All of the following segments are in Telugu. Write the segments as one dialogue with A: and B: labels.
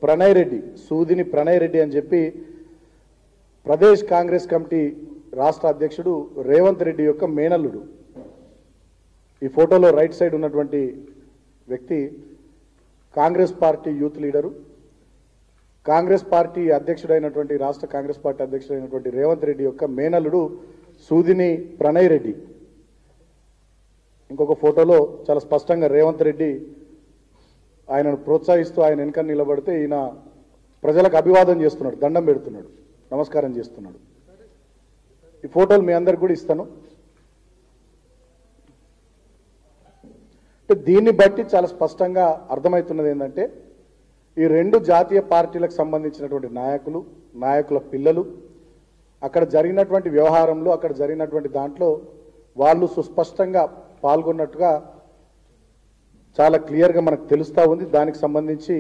A: ప్రణయ్ రెడ్డి సూదిని ప్రణయ్ రెడ్డి అని చెప్పి ప్రదేశ్ కాంగ్రెస్ కమిటీ రాష్ట్ర అధ్యక్షుడు రేవంత్ రెడ్డి యొక్క మేనల్లుడు ఈ ఫోటోలో రైట్ సైడ్ ఉన్నటువంటి వ్యక్తి Congress party youth leader Congress party అధ్యక్షుడైనటువంటి రాష్ట్ర కాంగ్రెస్ పార్టీ అధ్యక్షుడైనటువంటి రేవంత్ రెడ్డి యొక్క మేనల్లుడు సూదిని ప్రణయ్ రెడ్డి ఇంకొక ఫోటోలో చాలా స్పష్టంగా రేవంత్ రెడ్డి ఆయనను ప్రోత్సహిస్తూ ఆయన వెనక నిలబడితే ఈయన ప్రజలకు అభివాదం చేస్తున్నాడు దండం పెడుతున్నాడు నమస్కారం చేస్తున్నాడు ఈ ఫోటోలు మీ అందరికి కూడా ఇస్తాను అంటే దీన్ని బట్టి చాలా స్పష్టంగా అర్థమవుతున్నది ఏంటంటే ఈ రెండు జాతీయ పార్టీలకు సంబంధించినటువంటి నాయకులు నాయకుల పిల్లలు అక్కడ జరిగినటువంటి వ్యవహారంలో అక్కడ జరిగినటువంటి దాంట్లో వాళ్ళు సుస్పష్టంగా పాల్గొన్నట్టుగా చాలా క్లియర్గా మనకు తెలుస్తూ ఉంది దానికి సంబంధించి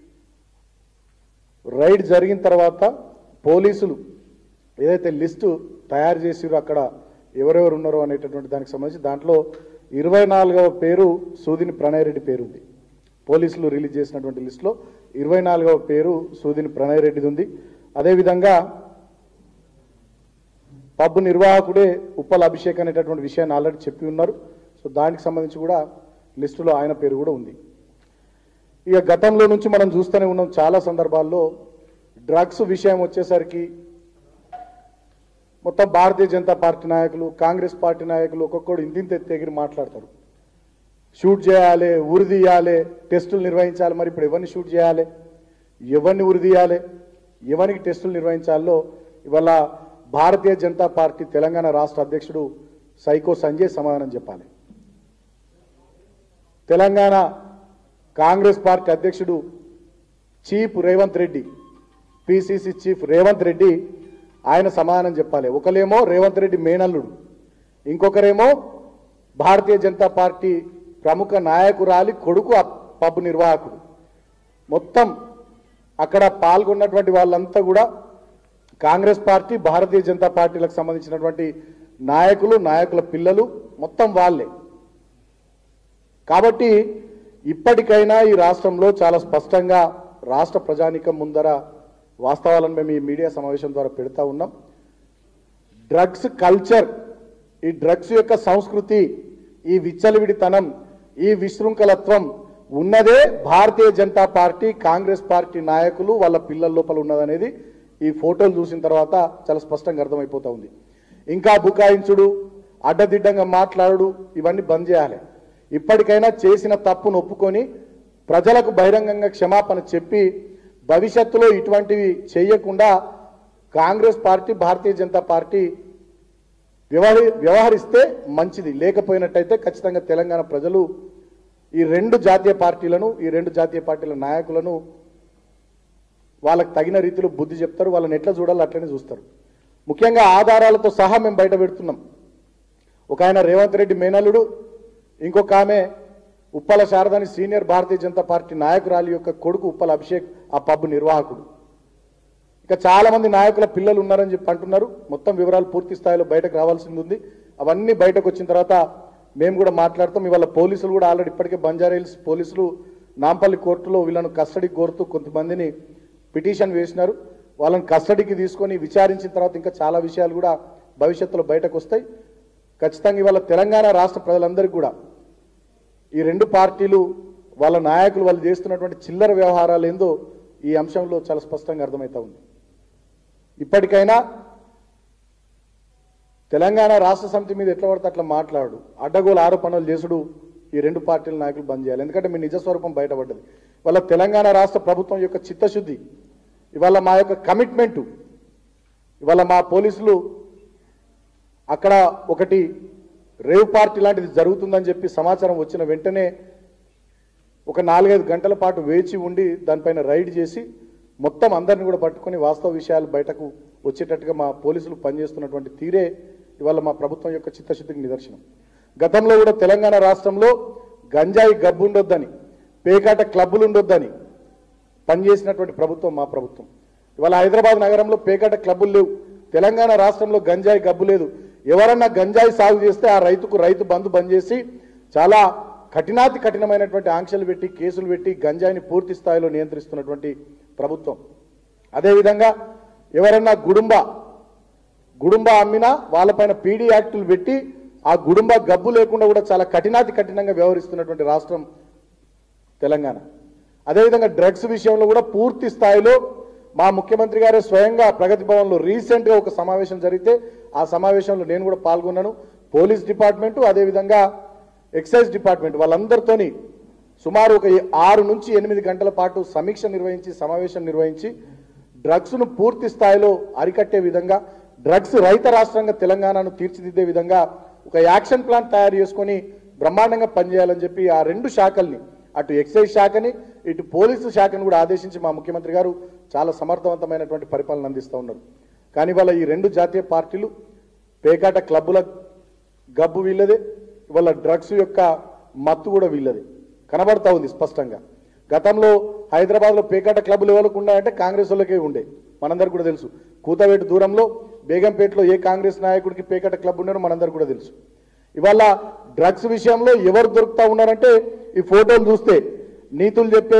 A: రైడ్ జరిగిన తర్వాత పోలీసులు ఏదైతే లిస్టు తయారు చేసిరో అక్కడ ఎవరెవరు ఉన్నారో అనేటటువంటి దానికి సంబంధించి దాంట్లో ఇరవై నాలుగవ పేరు సూదిని ప్రణయ్ రెడ్డి పేరు ఉంది పోలీసులు రిలీజ్ చేసినటువంటి లిస్టులో ఇరవై నాలుగవ పేరు సూదిని ప్రణయ్ రెడ్డిది ఉంది అదేవిధంగా పబ్ నిర్వాహకుడే ఉప్పల అభిషేక్ అనేటటువంటి విషయాన్ని ఆల్రెడీ చెప్పి ఉన్నారు సో దానికి సంబంధించి కూడా లిస్టులో ఆయన పేరు కూడా ఉంది ఇక గతంలో నుంచి మనం చూస్తూనే ఉన్నాం చాలా సందర్భాల్లో డ్రగ్స్ విషయం వచ్చేసరికి మొత్తం భారతీయ జనతా పార్టీ నాయకులు కాంగ్రెస్ పార్టీ నాయకులు ఒక్కొక్కడు ఇంతింత ఎగిరి మాట్లాడతారు షూట్ చేయాలి ఉరి తీయాలి టెస్టులు నిర్వహించాలి మరి ఇప్పుడు ఎవరిని షూట్ చేయాలి ఎవరిని ఉరి తీయాలి ఎవరికి టెస్టులు నిర్వహించాలో ఇవాళ భారతీయ జనతా పార్టీ తెలంగాణ రాష్ట్ర అధ్యక్షుడు సైకో సంజయ్ సమాధానం చెప్పాలి తెలంగాణ కాంగ్రెస్ పార్టీ అధ్యక్షుడు chief Revanth Reddy PCC chief Revanth Reddy ఆయన సమాధానం చెప్పాలి ఒకలేమో రేవంత్ రెడ్డి మేనల్లుడు ఇంకొకరేమో భారతీయ జనతా పార్టీ ప్రముఖ నాయకురాలి కొడుకు ఆ పబ్ నిర్వాహకుడు మొత్తం అక్కడ పాల్గొన్నటువంటి వాళ్ళంతా కూడా కాంగ్రెస్ పార్టీ భారతీయ జనతా పార్టీలకు సంబంధించినటువంటి నాయకులు నాయకుల పిల్లలు మొత్తం వాళ్ళే కాబట్టి ఇప్పటికైనా ఈ రాష్ట్రంలో చాలా స్పష్టంగా రాష్ట్ర ప్రజానీకం ముందర వాస్తవాలను మేము ఈ మీడియా సమావేశం ద్వారా పెడతా ఉన్నాం డ్రగ్స్ కల్చర్ ఈ డ్రగ్స్ యొక్క సంస్కృతి ఈ విచ్చలవిడితనం ఈ విశృంఖలత్వం ఉన్నదే భారతీయ జనతా పార్టీ కాంగ్రెస్ పార్టీ నాయకులు వాళ్ళ పిల్లల లోపల ఉన్నదనేది ఈ ఫోటోలు చూసిన తర్వాత చాలా స్పష్టంగా అర్థమైపోతా ఉంది ఇంకా బుకాయించుడు అడ్డదిడ్డంగా మాట్లాడు ఇవన్నీ బంద్ చేయాలి ఇప్పటికైనా చేసిన తప్పును ఒప్పుకొని ప్రజలకు బహిరంగంగా క్షమాపణ చెప్పి భవిష్యత్తులో ఇటువంటివి చేయకుండా కాంగ్రెస్ పార్టీ భారతీయ జనతా పార్టీ వ్యవహరి వ్యవహరిస్తే మంచిది లేకపోయినట్టయితే ఖచ్చితంగా తెలంగాణ ప్రజలు ఈ రెండు జాతీయ పార్టీలను ఈ రెండు జాతీయ పార్టీల నాయకులను వాళ్ళకి తగిన రీతిలో బుద్ధి చెప్తారు వాళ్ళని ఎట్లా చూడాలో అట్లనే చూస్తారు ముఖ్యంగా ఆధారాలతో సహా మేము బయట పెడుతున్నాం ఒక ఆయన రేవంత్ రెడ్డి మేనల్లుడు ఇంకొక ఆమె ఉప్పల శారదాని సీనియర్ భారతీయ జనతా పార్టీ నాయకురాలి యొక్క కొడుకు ఉప్పల అభిషేక్ ఆ పబ్ నిర్వాహకుడు ఇక చాలా మంది నాయకుల పిల్లలు ఉన్నారని చెప్పి అంటున్నారు మొత్తం వివరాలు పూర్తి స్థాయిలో బయటకు రావాల్సింది ఉంది అవన్నీ బయటకు వచ్చిన తర్వాత మేము కూడా మాట్లాడతాం ఇవాళ పోలీసులు కూడా ఆల్రెడీ ఇప్పటికే బంజారాహిల్స్ పోలీసులు నాంపల్లి కోర్టులో వీళ్ళను కస్టడీకి కోరుతూ కొంతమందిని పిటిషన్ వేసినారు వాళ్ళని కస్టడీకి తీసుకొని విచారించిన తర్వాత ఇంకా చాలా విషయాలు కూడా భవిష్యత్తులో బయటకు వస్తాయి ఖచ్చితంగా ఇవాళ తెలంగాణ రాష్ట్ర ప్రజలందరికీ కూడా ఈ రెండు పార్టీలు వాళ్ళ నాయకులు వాళ్ళు చేస్తున్నటువంటి చిల్లర వ్యవహారాలు ఏందో ఈ అంశంలో చాలా స్పష్టంగా అర్థమవుతా ఉంది ఇప్పటికైనా తెలంగాణ రాష్ట్ర సమితి మీద ఎట్లా పడితే అట్లా మాట్లాడు అడ్డగోలు ఆరోపణలు చేసుడు ఈ రెండు పార్టీల నాయకులు బంద్ చేయాలి ఎందుకంటే మీ నిజస్వరూపం బయటపడ్డది వాళ్ళ తెలంగాణ రాష్ట్ర ప్రభుత్వం యొక్క చిత్తశుద్ధి ఇవాళ మా యొక్క కమిట్మెంటు ఇవాళ మా పోలీసులు అక్కడ ఒకటి రేవ్ పార్టీ లాంటిది జరుగుతుందని చెప్పి సమాచారం వచ్చిన వెంటనే ఒక నాలుగైదు గంటల పాటు వేచి ఉండి దానిపైన రైడ్ చేసి మొత్తం అందరిని కూడా పట్టుకొని వాస్తవ విషయాలు బయటకు వచ్చేటట్టుగా మా పోలీసులు పనిచేస్తున్నటువంటి తీరే ఇవాళ మా ప్రభుత్వం యొక్క చిత్తశుద్ధికి నిదర్శనం గతంలో కూడా తెలంగాణ రాష్ట్రంలో గంజాయి గబ్బు ఉండొద్దని పేకాట క్లబ్బులు ఉండొద్దని పనిచేసినటువంటి ప్రభుత్వం మా ప్రభుత్వం ఇవాళ హైదరాబాద్ నగరంలో పేకాట క్లబ్బులు లేవు తెలంగాణ రాష్ట్రంలో గంజాయి గబ్బు లేదు ఎవరన్నా గంజాయి సాగు చేస్తే ఆ రైతుకు రైతు బంధు బంద్ చేసి చాలా కఠినాతి కఠినమైనటువంటి ఆంక్షలు పెట్టి కేసులు పెట్టి గంజాయిని పూర్తి స్థాయిలో నియంత్రిస్తున్నటువంటి ప్రభుత్వం అదేవిధంగా ఎవరన్నా గుడుంబ గుడుంబ అమ్మినా వాళ్ళపైన పీడీ యాక్టులు పెట్టి ఆ గుడుంబ గబ్బు లేకుండా కూడా చాలా కఠినాతి కఠినంగా వ్యవహరిస్తున్నటువంటి రాష్ట్రం తెలంగాణ అదేవిధంగా డ్రగ్స్ విషయంలో కూడా పూర్తి స్థాయిలో మా ముఖ్యమంత్రి గారే స్వయంగా ప్రగతి భవన్లో రీసెంట్గా ఒక సమావేశం జరిగితే ఆ సమావేశంలో నేను కూడా పాల్గొన్నాను పోలీస్ డిపార్ట్మెంటు అదేవిధంగా ఎక్సైజ్ డిపార్ట్మెంట్ వాళ్ళందరితోని సుమారు ఒక ఆరు నుంచి ఎనిమిది గంటల పాటు సమీక్ష నిర్వహించి సమావేశం నిర్వహించి డ్రగ్స్ను పూర్తి స్థాయిలో అరికట్టే విధంగా డ్రగ్స్ రహిత రాష్ట్రంగా తెలంగాణను తీర్చిదిద్దే విధంగా ఒక యాక్షన్ ప్లాన్ తయారు చేసుకొని బ్రహ్మాండంగా పనిచేయాలని చెప్పి ఆ రెండు శాఖల్ని అటు ఎక్సైజ్ శాఖని ఇటు పోలీసు శాఖను కూడా ఆదేశించి మా ముఖ్యమంత్రి గారు చాలా సమర్థవంతమైనటువంటి పరిపాలన అందిస్తూ ఉన్నారు కానీ వాళ్ళ ఈ రెండు జాతీయ పార్టీలు పేకాట క్లబ్బుల గబ్బు వీళ్ళదే ఇవాళ డ్రగ్స్ యొక్క మత్తు కూడా వీళ్ళదే కనబడతా ఉంది స్పష్టంగా గతంలో హైదరాబాద్లో పేకాట క్లబ్బులు ఎవరికి ఉన్నాయంటే కాంగ్రెస్ వాళ్ళకే ఉండే మనందరికి కూడా తెలుసు కూతవేటు దూరంలో బేగంపేటలో ఏ కాంగ్రెస్ నాయకుడికి పేకాట క్లబ్ ఉన్నారో మనందరికి కూడా తెలుసు ఇవాళ డ్రగ్స్ విషయంలో ఎవరు దొరుకుతా ఉన్నారంటే ఈ ఫోటోలు చూస్తే నీతులు చెప్పే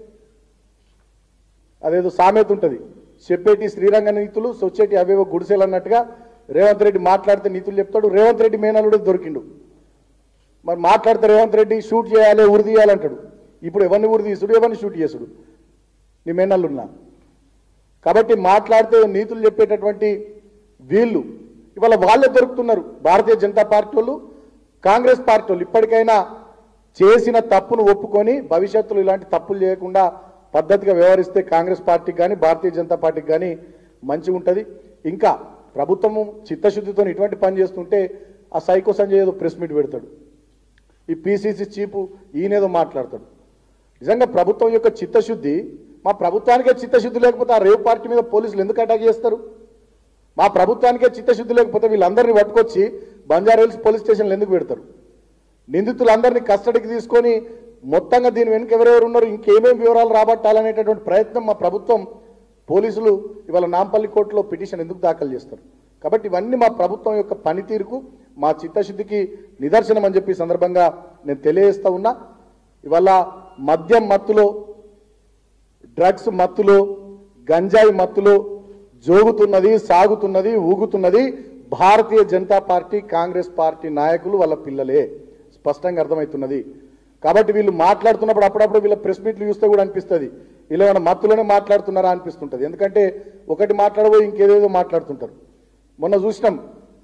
A: అదేదో సామెత ఉంటుంది చెప్పేటి శ్రీరంగ నీతులు సొచ్చేటి అవేవో గుడిసెలు అన్నట్టుగా రేవంత్ రెడ్డి మాట్లాడితే నీతులు చెప్తాడు రేవంత్ రెడ్డి మేనల్లుడే దొరికిండు మరి మాట్లాడితే రేవంత్ రెడ్డి షూట్ చేయాలి ఉరి తీయాలంటాడు ఇప్పుడు ఎవరిని ఉరి తీసుడు ఎవరిని షూట్ చేసుడు నీ మేనల్లున్నా కాబట్టి మాట్లాడితే నీతులు చెప్పేటటువంటి వీళ్ళు ఇవాళ వాళ్ళే దొరుకుతున్నారు భారతీయ జనతా పార్టీ వాళ్ళు కాంగ్రెస్ పార్టీ వాళ్ళు ఇప్పటికైనా చేసిన తప్పును ఒప్పుకొని భవిష్యత్తులో ఇలాంటి తప్పులు చేయకుండా పద్ధతిగా వ్యవహరిస్తే కాంగ్రెస్ పార్టీకి కానీ భారతీయ జనతా పార్టీకి కానీ మంచిగా ఉంటుంది ఇంకా ప్రభుత్వము చిత్తశుద్ధితో ఇటువంటి పని చేస్తుంటే ఆ సైకో సంజయ్ ఏదో ప్రెస్ మీట్ పెడతాడు ఈ పీసీసీ చీపు ఈయనేదో మాట్లాడతాడు నిజంగా ప్రభుత్వం యొక్క చిత్తశుద్ధి మా ప్రభుత్వానికే చిత్తశుద్ధి లేకపోతే ఆ రేవ్ పార్టీ మీద పోలీసులు ఎందుకు అటాక్ చేస్తారు మా ప్రభుత్వానికే చిత్తశుద్ధి లేకపోతే వీళ్ళందరినీ పట్టుకొచ్చి బంజారాహిల్స్ పోలీస్ స్టేషన్లు ఎందుకు పెడతారు నిందితులందరినీ కస్టడీకి తీసుకొని మొత్తంగా దీని వెనుక ఎవరెవరు ఉన్నారు ఇంకేమేం వివరాలు రాబట్టాలనేటటువంటి ప్రయత్నం మా ప్రభుత్వం పోలీసులు ఇవాళ నాంపల్లి కోర్టులో పిటిషన్ ఎందుకు దాఖలు చేస్తారు కాబట్టి ఇవన్నీ మా ప్రభుత్వం యొక్క పనితీరుకు మా చిత్తశుద్ధికి నిదర్శనం అని చెప్పి ఈ సందర్భంగా నేను తెలియజేస్తా ఉన్నా ఇవాళ మద్యం మత్తులో డ్రగ్స్ మత్తులో గంజాయి మత్తులో జోగుతున్నది సాగుతున్నది ఊగుతున్నది భారతీయ జనతా పార్టీ కాంగ్రెస్ పార్టీ నాయకులు వాళ్ళ పిల్లలే స్పష్టంగా అర్థమవుతున్నది కాబట్టి వీళ్ళు మాట్లాడుతున్నప్పుడు అప్పుడప్పుడు వీళ్ళ ప్రెస్ మీట్లు చూస్తే కూడా అనిపిస్తుంది వీళ్ళు ఏమైనా మత్తులోనే మాట్లాడుతున్నారా అనిపిస్తుంటుంది ఎందుకంటే ఒకటి మాట్లాడబోయి ఇంకేదేదో మాట్లాడుతుంటారు మొన్న చూసినాం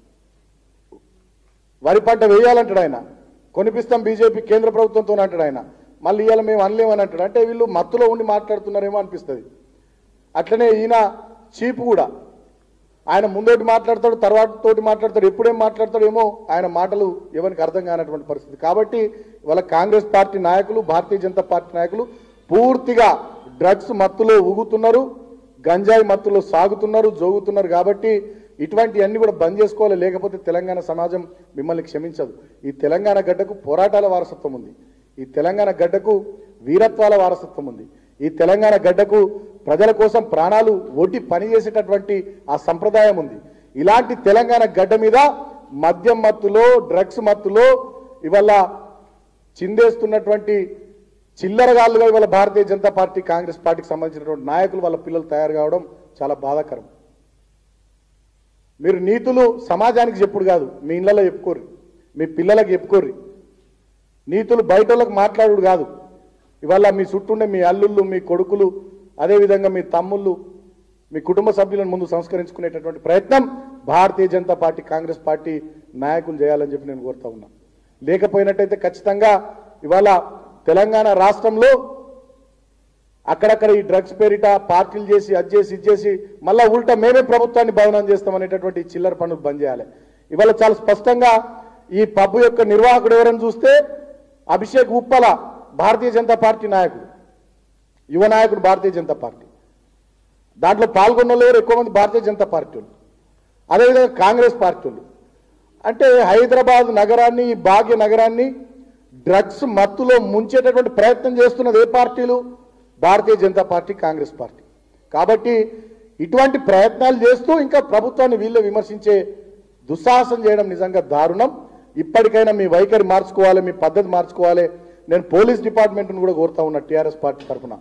A: వరి పంట వేయాలంటాడు ఆయన కొనిపిస్తాం బీజేపీ కేంద్ర ప్రభుత్వంతో అంటాడు ఆయన మళ్ళీ ఇవాళ మేము అనలేమని అంటాడు అంటే వీళ్ళు మత్తులో ఉండి మాట్లాడుతున్నారేమో అనిపిస్తుంది అట్లనే ఈయన చీపు కూడా ఆయన ముందోటి మాట్లాడతాడు తర్వాత తోటి మాట్లాడతాడు ఎప్పుడేం మాట్లాడతాడు ఏమో ఆయన మాటలు ఎవరికి అర్థం కానటువంటి పరిస్థితి కాబట్టి ఇవాళ కాంగ్రెస్ పార్టీ నాయకులు భారతీయ జనతా పార్టీ నాయకులు పూర్తిగా డ్రగ్స్ మత్తులో ఊగుతున్నారు గంజాయి మత్తులో సాగుతున్నారు జోగుతున్నారు కాబట్టి ఇటువంటివన్నీ కూడా బంద్ చేసుకోవాలి లేకపోతే తెలంగాణ సమాజం మిమ్మల్ని క్షమించదు ఈ తెలంగాణ గడ్డకు పోరాటాల వారసత్వం ఉంది ఈ తెలంగాణ గడ్డకు వీరత్వాల వారసత్వం ఉంది ఈ తెలంగాణ గడ్డకు ప్రజల కోసం ప్రాణాలు ఒడ్డి పనిచేసేటటువంటి ఆ సంప్రదాయం ఉంది ఇలాంటి తెలంగాణ గడ్డ మీద మద్యం మత్తులో డ్రగ్స్ మత్తులో ఇవాళ చిందేస్తున్నటువంటి చిల్లరగాళ్ళుగా ఇవాళ భారతీయ జనతా పార్టీ కాంగ్రెస్ పార్టీకి సంబంధించినటువంటి నాయకులు వాళ్ళ పిల్లలు తయారు కావడం చాలా బాధాకరం మీరు నీతులు సమాజానికి చెప్పుడు కాదు మీ ఇళ్లలో చెప్పుకోర్రి మీ పిల్లలకు చెప్పుకోర్రి నీతులు బయట వాళ్ళకి మాట్లాడు కాదు ఇవాళ మీ చుట్టూండే మీ అల్లుళ్ళు మీ కొడుకులు అదేవిధంగా మీ తమ్ముళ్ళు మీ కుటుంబ సభ్యులను ముందు సంస్కరించుకునేటటువంటి ప్రయత్నం భారతీయ జనతా పార్టీ కాంగ్రెస్ పార్టీ నాయకులు చేయాలని చెప్పి నేను కోరుతా ఉన్నా లేకపోయినట్టయితే ఖచ్చితంగా ఇవాళ తెలంగాణ రాష్ట్రంలో అక్కడక్కడ ఈ డ్రగ్స్ పేరిట పార్టీలు చేసి అది చేసి ఇది చేసి మళ్ళా ఉల్టా మేమే ప్రభుత్వాన్ని భవనం చేస్తామనేటటువంటి ఈ చిల్లర పనులు బంద్ చేయాలి ఇవాళ చాలా స్పష్టంగా ఈ పబ్బు యొక్క నిర్వాహకుడు ఎవరని చూస్తే అభిషేక్ ఉప్పల భారతీయ జనతా పార్టీ నాయకుడు యువ నాయకుడు భారతీయ జనతా పార్టీ దాంట్లో పాల్గొన్న వాళ్ళు ఎవరు ఎక్కువ మంది భారతీయ జనతా పార్టీ వాళ్ళు అదేవిధంగా కాంగ్రెస్ పార్టీ వాళ్ళు అంటే హైదరాబాద్ నగరాన్ని ఈ భాగ్య నగరాన్ని డ్రగ్స్ మత్తులో ముంచేటటువంటి ప్రయత్నం చేస్తున్నది ఏ పార్టీలు భారతీయ జనతా పార్టీ కాంగ్రెస్ పార్టీ కాబట్టి ఇటువంటి ప్రయత్నాలు చేస్తూ ఇంకా ప్రభుత్వాన్ని వీళ్ళే విమర్శించే దుస్సాహసం చేయడం నిజంగా దారుణం ఇప్పటికైనా మీ వైఖరి మార్చుకోవాలి మీ పద్ధతి మార్చుకోవాలి నేను పోలీస్ డిపార్ట్మెంట్ను కూడా కోరుతా ఉన్నా టీఆర్ఎస్ పార్టీ తరఫున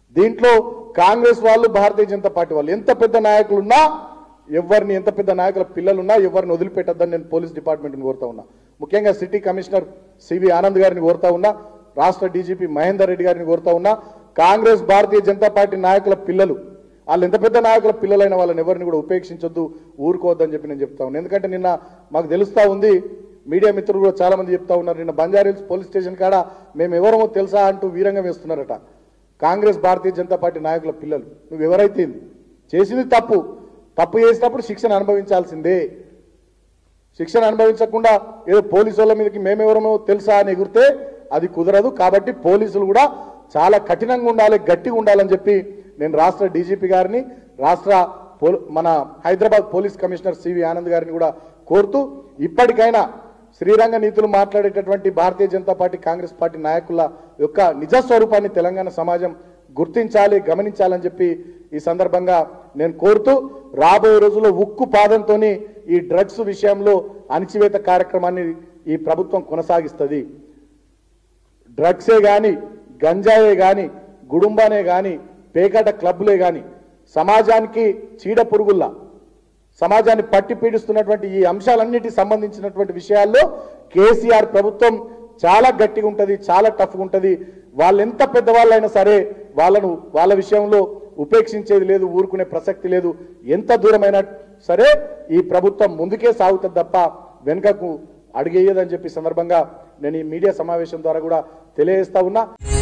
A: దీంట్లో కాంగ్రెస్ వాళ్ళు భారతీయ జనతా పార్టీ వాళ్ళు ఎంత పెద్ద నాయకులున్నా ఎవరిని ఎంత పెద్ద నాయకుల పిల్లలున్నా ఎవరిని వదిలిపెట్టద్దని నేను పోలీస్ డిపార్ట్మెంట్ని కోరుతా ఉన్నా ముఖ్యంగా సిటీ కమిషనర్ సివి ఆనంద్ గారిని కోరుతా ఉన్నా రాష్ట్ర డీజీపీ మహేందర్ రెడ్డి గారిని కోరుతా ఉన్నా కాంగ్రెస్ భారతీయ జనతా పార్టీ నాయకుల పిల్లలు వాళ్ళు ఎంత పెద్ద నాయకుల పిల్లలైన వాళ్ళని ఎవరిని కూడా ఉపేక్షించొద్దు ఊరుకోవద్దని చెప్పి నేను చెప్తా ఉన్నాను ఎందుకంటే నిన్న మాకు తెలుస్తా ఉంది మీడియా మిత్రులు కూడా చాలా మంది చెప్తా ఉన్నారు నిన్న బంజారీల్స్ పోలీస్ స్టేషన్ కాడ మేము ఎవరమో తెలుసా అంటూ వీరంగం వేస్తున్నారట కాంగ్రెస్ భారతీయ జనతా పార్టీ నాయకుల పిల్లలు నువ్వు ఎవరైతే చేసింది తప్పు తప్పు చేసినప్పుడు శిక్షణ అనుభవించాల్సిందే శిక్షణ అనుభవించకుండా ఏదో పోలీసు వాళ్ళ మీదకి మేమెవరమో తెలుసా అని ఎగురితే అది కుదరదు కాబట్టి పోలీసులు కూడా చాలా కఠినంగా ఉండాలి గట్టిగా ఉండాలని చెప్పి నేను రాష్ట్ర డీజీపీ గారిని రాష్ట్ర పోల్- మన Hyderabad police commissioner C V Anand గారిని కూడా కోరుతూ ఇప్పటికైనా శ్రీరంగ నీతులు మాట్లాడేటటువంటి భారతీయ జనతా పార్టీ కాంగ్రెస్ పార్టీ నాయకుల యొక్క నిజ స్వరూపాన్ని తెలంగాణ సమాజం గుర్తించాలి గమనించాలని చెప్పి ఈ సందర్భంగా నేను కోరుతూ రాబోయే రోజుల్లో ఉక్కు పాదంతోని ఈ డ్రగ్స్ విషయంలో అణిచివేత కార్యక్రమాన్ని ఈ ప్రభుత్వం కొనసాగిస్తుంది డ్రగ్సే కానీ గంజాయే కానీ గుడుంబానే కానీ పేకాట క్లబ్లే కానీ సమాజానికి చీడ పురుగుల్లా సమాజాన్ని పట్టి పీడిస్తున్నటువంటి ఈ అంశాలన్నిటికి సంబంధించినటువంటి విషయాల్లో కేసీఆర్ ప్రభుత్వం చాలా గట్టిగా ఉంటుంది చాలా టఫ్గా ఉంటుంది వాళ్ళు ఎంత పెద్దవాళ్ళైనా సరే వాళ్ళను వాళ్ళ విషయంలో ఉపేక్షించేది లేదు ఊరుకునే ప్రసక్తి లేదు ఎంత దూరమైనా సరే ఈ ప్రభుత్వం ముందుకే సాగుతుంది తప్ప వెనుకకు అడిగేయదని చెప్పి సందర్భంగా నేను ఈ మీడియా సమావేశం ద్వారా కూడా తెలియజేస్తా ఉన్నా